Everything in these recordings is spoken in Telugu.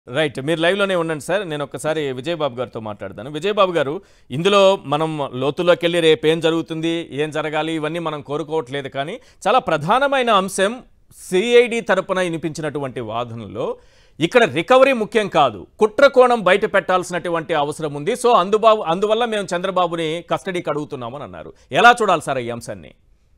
రైట్ మీరు లైవ్లోనే ఉండండి సార్ నేను ఒక్కసారి విజయబాబు గారితో మాట్లాడతాను విజయబాబు గారు ఇందులో మనం లోతుల్లోకి వెళ్ళి రేపు ఏం జరుగుతుంది ఏం జరగాలి ఇవన్నీ మనం కోరుకోవట్లేదు కానీ చాలా ప్రధానమైన అంశం సిఐడి తరపున వినిపించినటువంటి వాదనలో ఇక్కడ రికవరీ ముఖ్యం కాదు కుట్ర కోణం బయట పెట్టాల్సినటువంటి అవసరం ఉంది సో అందుబాబు అందువల్ల మేము చంద్రబాబుని కస్టడీకి అడుగుతున్నామని అన్నారు ఎలా చూడాలి సార్ ఈ అంశాన్ని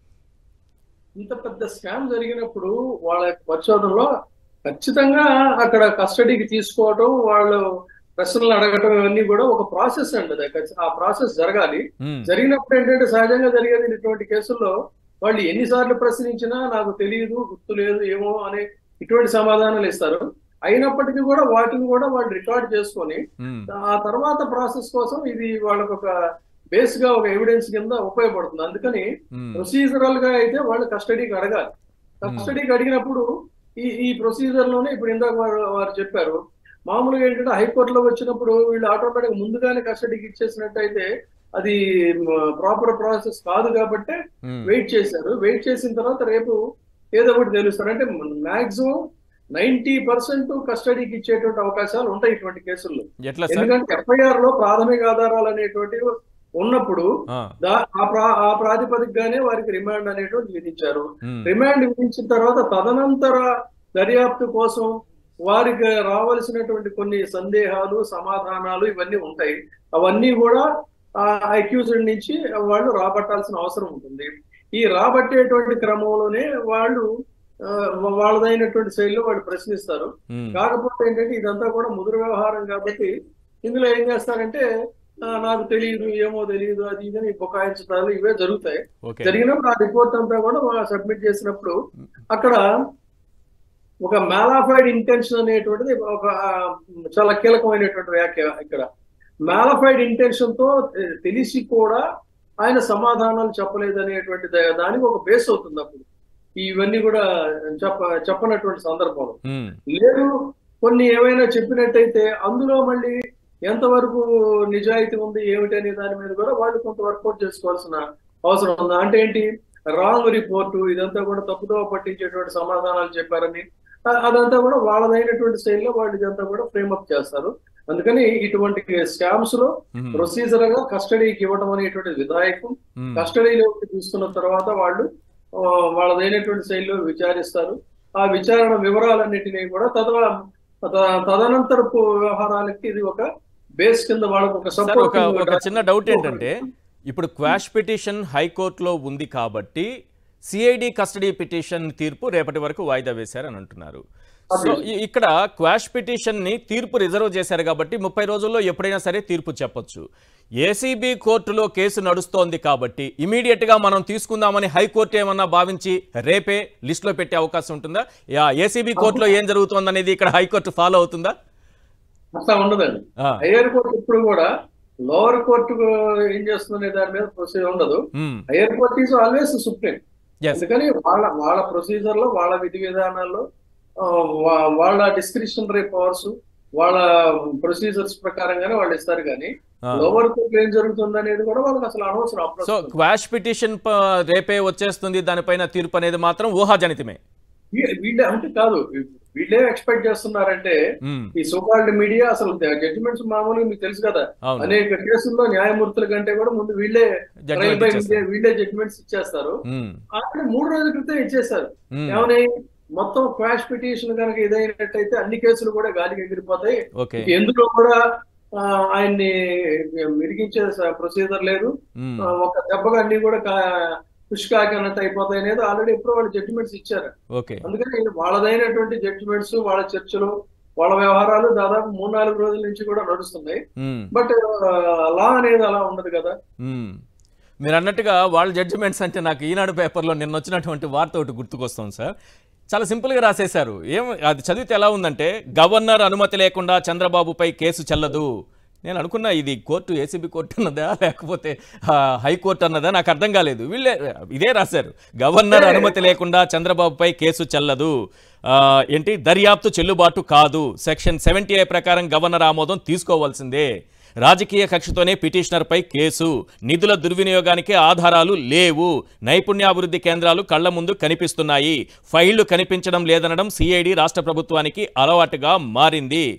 ఇంత పెద్ద స్కామ్ జరిగినప్పుడు వాళ్ళ యొక్క పరిశోధనలో ఖచ్చితంగా అక్కడ కస్టడీకి తీసుకోవడం వాళ్ళు ప్రశ్నలు అడగటం ఇవన్నీ కూడా ఒక ప్రాసెస్ అండి అది ఖచ్చి- ఆ ప్రాసెస్ జరగాలి మ్మ్. జరిగినప్పుడు ఏంటంటే సహజంగా జరిగేది ఇటువంటి కేసుల్లో వాళ్ళు ఎన్నిసార్లు ప్రశ్నించినా నాకు తెలియదు గుర్తు లేదు ఏమో అనే ఇటువంటి సమాధానాలు ఇస్తారు అయినప్పటికీ కూడా వాటిని కూడా వాళ్ళు రికార్డ్ చేసుకొని మ్మ్. ఆ తర్వాత ప్రాసెస్ కోసం ఇది వాళ్ళకు ఒక బేస్ గా ఒక ఎవిడెన్స్ కింద ఉపయోగపడుతుంది అందుకని మ్మ్. ప్రొసీజరల్ గా అయితే వాళ్ళు కస్టడీకి అడగాలి కస్టడీకి అడిగినప్పుడు ఈ ఈ ప్రొసీజర్ లోనే ఇప్పుడు ఇందాక వారు వారు చెప్పారు మామూలుగా ఏంటంటే హైకోర్టులో వచ్చినప్పుడు వీళ్ళు ఆటోమేటిక్ ముందుగానే కస్టడీకి ఇచ్చేసినట్టయితే అది ప్రాపర్ ప్రాసెస్ కాదు కాబట్టి మ్మ్. వెయిట్ చేశారు వెయిట్ చేసిన తర్వాత రేపు ఏదో ఒకటి తెలుస్తారు అంటే మాక్సిమం నైన్టీ పర్సెంట్ కస్టడీకి ఇచ్చేటువంటి అవకాశాలు ఉంటాయి ఇటువంటి కేసుల్లో ఎట్లా సార్ ఎందుకంటే ఎఫ్ఐఆర్ లో ప్రాథమిక ఆధారాలు అనేటువంటివి ఉన్నప్పుడు ఆ. దా- ఆ ప్రా ఆ ప్రాతిపదికగానే వారికి రిమాండ్ అనేటువంటి విధించారు మ్మ్. రిమాండ్ విధించిన తర్వాత తదనంతర దర్యాప్తు కోసం వారికి రావాల్సినటువంటి కొన్ని సందేహాలు సమాధానాలు ఇవన్నీ ఉంటాయి అవన్నీ కూడా ఆ అక్యూజ్డ్ నుంచి వాళ్ళు రాబట్టాల్సిన అవసరం ఉంటుంది ఈ రాబట్టేటువంటి క్రమంలోనే వాళ్ళు ఆ, వాళ్ళదైనటువంటి శైలిలో వాళ్ళు ప్రశ్నిస్తారు మ్మ్. కాకపోతే ఏంటంటే ఇదంతా కూడా ముదురు వ్యవహారం కాబట్టి ఇందులో ఏం చేస్తారంటే ఆ, నాకు తెలియదు ఏమో తెలియదు అది ఇదని బుకాయించడాలు ఇవే జరుగుతాయి ఓకే జరిగినప్పుడు ఆ రిపోర్ట్ అంతా కూడా సబ్మిట్ చేసినప్పుడు అక్కడ ఒక మాలాఫైడ్ ఇంటెన్షన్ అనేటువంటిది ఒక ఆ, చాలా కీలకమైనటువంటి వ్యాఖ్య ఇక్కడ మాలాఫైడ్ ఇంటెన్షన్ తో తె- తెలిసి కూడా ఆయన సమాధానాలు చెప్పలేదు అనేటువంటి దా- దానికి ఒక బేస్ అవుతుంది అప్పుడు ఇవన్నీ కూడా చెప్ప చెప్పనటువంటి సందర్భంలో మ్మ్. లేదు కొన్ని ఏమైనా చెప్పినట్టయితే అందులో మళ్ళీ ఎంతవరకు నిజాయితీ ఉంది ఏమిటి అనే దాని మీద కూడా వాళ్ళు కొంత వర్కౌట్ చేసుకోవాల్సిన అవసరం ఉంది అంటే ఏంటి రాంగ్ రిపోర్టు ఇదంతా కూడా తప్పుదో పట్టించేటువంటి సమాధానాలు చెప్పారని అ- అదంతా కూడా వాళ్ళదైనటువంటి స్టైల్లో వాళ్ళు ఇదంతా కూడా ఫ్రేమ్అప్ చేస్తారు అందుకని ఇటువంటి స్కామ్స్ లో మ్మ్. ప్రొసీజర్ గా కస్టడీకి ఇవ్వడం అనేటువంటి విధాయకం మ్మ్. కస్టడీలోకి తీసుకున్న తర్వాత వాళ్ళు ఆ, వాళ్ళదైనటువంటి శైలిలో విచారిస్తారు ఆ విచారణ వివరాలన్నిటినీ కూడా తదవ తద- తదనంతరపు వ్యవహారాలకి ఇది ఒక బేస్ కింద వాళ్ళకు ఒక సార్ ఒక సపోర్ట్ ఒక చిన్న డౌట్ ఏంటంటే ఇప్పుడు క్వాష్ పిటిషన్ హైకోర్టులో ఉంది కాబట్టి సిఐడి కస్టడీ పిటిషన్ తీర్పు రేపటి వరకు వాయిదా వేశారని అంటున్నారు సో ఇ- ఇక్కడ క్వాష్ పిటిషన్ ని తీర్పు రిజర్వ్ చేశారు కాబట్టి ముప్పై రోజుల్లో ఎప్పుడైనా సరే తీర్పు చెప్పొచ్చు ఏసీబీ కోర్టులో కేసు నడుస్తోంది కాబట్టి ఇమీడియట్ గా మనం తీసుకుందామని హైకోర్టు ఏమన్నా భావించి రేపే లిస్ట్ లో పెట్టే అవకాశం ఉంటుందా ఏసీబీ కోర్టులో ఏం జరుగుతోంది అనేది ఇక్కడ హైకోర్టు ఫాలో అవుతుందా అట్లా ఉండదండి ఆ, హయ్యర్ కోర్టు ఇప్పుడు కూడా లోవర్ కోర్టు ఏం చేస్తుందనే దాని మీద ప్రొసీజర్ ఉండదు hmm. Higher court is always supreme Yes. అందుకని వాళ్ళ వాళ్ళ ప్రొసీజర్ లో వాళ్ళ విధి విధానాల్లో ఆ, వా- వాళ్ళ డిస్క్రిప్షనరీ పవర్స్ వాళ్ళ ప్రొసీజర్స్ ప్రకారంగానే వాళ్ళు ఇస్తారు కానీ ఆ. లోవర్ కోర్టు ఏం జరుగుతుంది అనేది కూడా వాళ్ళకి అసలు అనవసరం అప్పుడు సో క్వాష్ పిటిషన్ ప- రేపే వచ్చేస్తుంది దానిపైన తీర్పు అనేది మాత్రం ఊహాజనితమే వీ- వీళ్ళే అంటే కాదు వీళ్ళే ఎక్స్పెక్ట్ చేస్తున్నారంటే మ్మ్. ఈ సోకాల్డ్ మీడియా అసలు జడ్జిమెంట్స్ మామూలుగా మీకు తెలుసు కదా అవును అనేక కేసుల్లో న్యాయమూర్తుల కంటే కూడా ముందు వీళ్ళే Judgment ట్రయల్ బై ఇచ్చేస్తారు. వీళ్ళే జడ్జిమెంట్స్ ఇచ్చేస్తారు మ్మ్. ఆల్రెడీ మూడు రోజుల క్రితం ఇచ్చేస్తారు మ్మ్. ఏమని మొత్తం క్వాష్ పిటిషన్ కనుక ఇదైనట్టయితే అన్ని కేసులు కూడా గాలికి ఎగిరిపోతాయి ఓకే ఇంక ఎందులో కూడా ఆ, ఆయన్ని మిరిగించే ప్రొసీజర్ లేదు మ్మ్. ఆ, ఒక దెబ్బగా అన్ని కూడా కా- పుష్కాకి అన్నట్టు అయిపోతాయి అనేది ఆల్రెడీ ఎప్పుడో వాళ్ళు జడ్జిమెంట్స్ ఇచ్చారు ఓకే అందుకని వాళ్ళదైనటువంటి జడ్జిమెంట్స్ వాళ్ళ చర్చలు వాళ్ళ వ్యవహారాలు దాదాపు మూడు నాలుగు రోజుల నుంచి కూడా నడుస్తున్నాయి మ్మ్. బట్ లా అనేది అలా ఉండదు కదా మ్మ్. మీరు అన్నట్టుగా వాళ్ళ జడ్జిమెంట్స్ అంటే నాకు ఈనాడు పేపర్లో నిన్న వచ్చినటువంటి వార్త ఒకటి గుర్తుకొస్తుంది సార్ చాలా సింపుల్గా రాసేశారు ఏం అది చదివితే ఎలా ఉందంటే గవర్నర్ అనుమతి లేకుండా చంద్రబాబుపై కేసు చెల్లదు నేను అనుకున్నా ఇది కోర్టు ఏసీబీ కోర్టు అన్నదా లేకపోతే ఆ, హైకోర్టు అన్నదా నాకు అర్థం కాలేదు వీళ్ళే ఇదే రాశారు గవర్నర్ అనుమతి లేకుండా చంద్రబాబుపై కేసు చెల్లదు ఆ, ఏంటి దర్యాప్తు చెల్లుబాటు కాదు సెక్షన్ సెవెంటీ ఏ ప్రకారం గవర్నర్ ఆమోదం తీసుకోవాల్సిందే రాజకీయ కక్షతోనే పిటిషనర్పై కేసు నిధుల దుర్వినియోగానికి ఆధారాలు లేవు నైపుణ్యాభివృద్ధి కేంద్రాలు కళ్ల ముందు కనిపిస్తున్నాయి ఫైళ్లు కనిపించడం లేదనడం సిఐడి రాష్ట్ర ప్రభుత్వానికి అలవాటుగా మారింది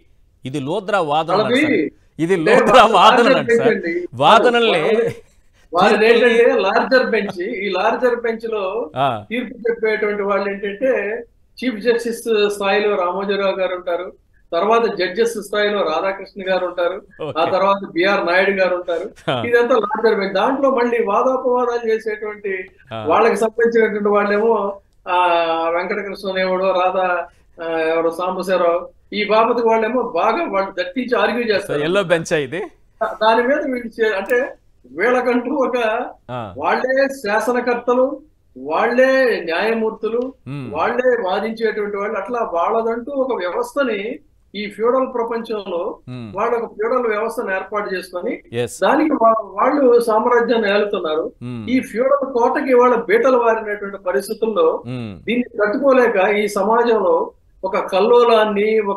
ఇది లోద్రా వాదన వాళ్ళది సార్. ఇది అంటే లోద్రా వాళ్ళ వాదన larger సార్ bench అండి. వాదనలే వాళ్ళది ఏంటంటే లార్జర్ బెంచ్ ఈ లార్జర్ బెంచ్ లో ఆ, తీర్పు చెప్పేటువంటి వాళ్ళు ఏంటంటే చీఫ్ జస్టిస్ స్థాయిలో రామోజీరావు గారు ఉంటారు తర్వాత జడ్జెస్ స్థాయిలో రాధాకృష్ణ గారు ఉంటారు ఆ ఓకే. తర్వాత బిఆర్ నాయుడు గారు ఉంటారు ఆ, ఇదంతా లార్జర్ బెంచ్ దాంట్లో మళ్ళీ వాదోపవాదాలు చేసేటువంటి ఆ, వాళ్ళకి సంబంధించినటువంటి వాళ్ళేమో ఆ వెంకటకృష్ణనేవుడు రాధా ఆ, ఎవరు సాంబశివరావు ఈ బాబతికి వాళ్ళేమో బాగా వాళ్ళు దట్టించి ఆర్గ్యూ సో చేస్తారు ఎల్లో బెంచ్ ఇది దాని మీద వీళ్ళు చే- అంటే వీళ్ళకంటూ ఒక ఆ, వాళ్ళే శాసనకర్తలు వాళ్ళే న్యాయమూర్తులు ఉమ్, వాళ్ళే వాదించేటువంటి వాళ్ళు అట్లా వాళ్ళదంటూ ఒక వ్యవస్థని ఈ ఫ్యూడల్ ప్రపంచంలో ఉమ్, వాళ్ళు ఒక ఫ్యూడల్ వ్యవస్థను ఏర్పాటు చేసుకొని ఎస్ దానికి వా- వాళ్ళు సామ్రాజ్యాన్ని ఏలుతున్నారు ఉమ్, ఈ ఫ్యూడల్ కోటకి వాళ్ళ బీటలు వారినటువంటి పరిస్థితుల్లో ఉమ్, దీన్ని తట్టుకోలేక ఈ సమాజంలో ఒక కల్లోలాన్ని ఒక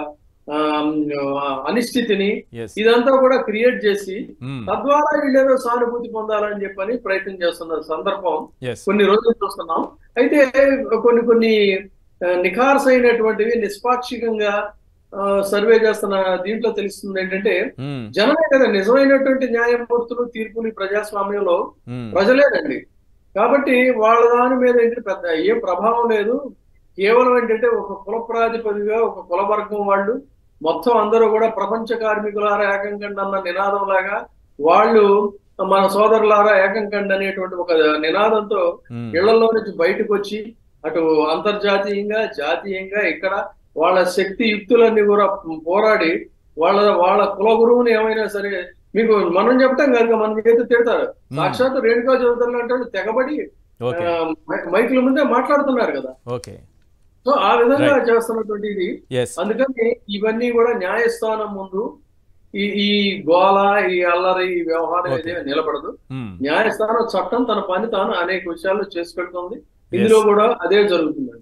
ఆమ్, అనిశ్చితిని ఎస్ ఇదంతా కూడా క్రియేట్ చేసి ఉమ్, తద్వారా వీళ్ళేదో సానుభూతి పొందాలని చెప్పని ప్రయత్నం చేస్తున్న సందర్భం ఎస్ కొన్ని రోజులు చూస్తున్నాం అయితే కొన్ని కొన్ని ఆ, నిఖార్సైనటువంటివి నిష్పాక్షికంగా ఆ, సర్వే చేస్తున్న దీంట్లో తెలుస్తుంది ఏంటంటే ఉమ్, జనమే కదా నిజమైనటువంటి న్యాయమూర్తులు తీర్పులు ఈ ప్రజాస్వామ్యంలో ఉమ్, ప్రజలేనండి కాబట్టి వాళ్ళ దాని మీద ఏంటంటే పెద్ద ఏం ప్రభావం లేదు కేవలం ఏంటంటే ఒక కుల ప్రాతిపదిగా ఒక కుల వర్గం వాళ్ళు మొత్తం అందరూ కూడా ప్రపంచ కార్మికులారా ఏకం కండి అన్న నినాదం లాగా వాళ్ళు మన సోదరులారా ఏకం కండి అనేటువంటి ఒక నినాదంతో ఉమ్, ఇళ్లలో నుంచి బయటకు వచ్చి అటు అంతర్జాతీయంగా జాతీయంగా ఇక్కడ వాళ్ళ శక్తి యుక్తులన్నీ కూడా పోరాడి వాళ్ళ వాళ్ళ కుల గురువుని ఏమైనా సరే మీకు మనం చెప్తాం కనుక మన చేతి తిడతారు సాక్షాత్ రేణుకా చదువుతారు అంటే వాళ్ళు తెగబడి ఓకే ఆ, మై- మైకుల ముందే మాట్లాడుతున్నారు కదా ఓకే సో ఆ విధంగా చేస్తున్నటువంటి ఇది ఎస్ అందుకని ఇవన్నీ కూడా న్యాయస్థానం ముందు ఈ ఈ గోల ఈ అల్లరి ఈ వ్యవహారం Okay. ఏదైనా నిలబడదు ఉమ్, న్యాయస్థానం చట్టం తన పని తాను అనేక విషయాల్లో చేసి పెడుతుంది ఇందులో కూడా అదే జరుగుతుంది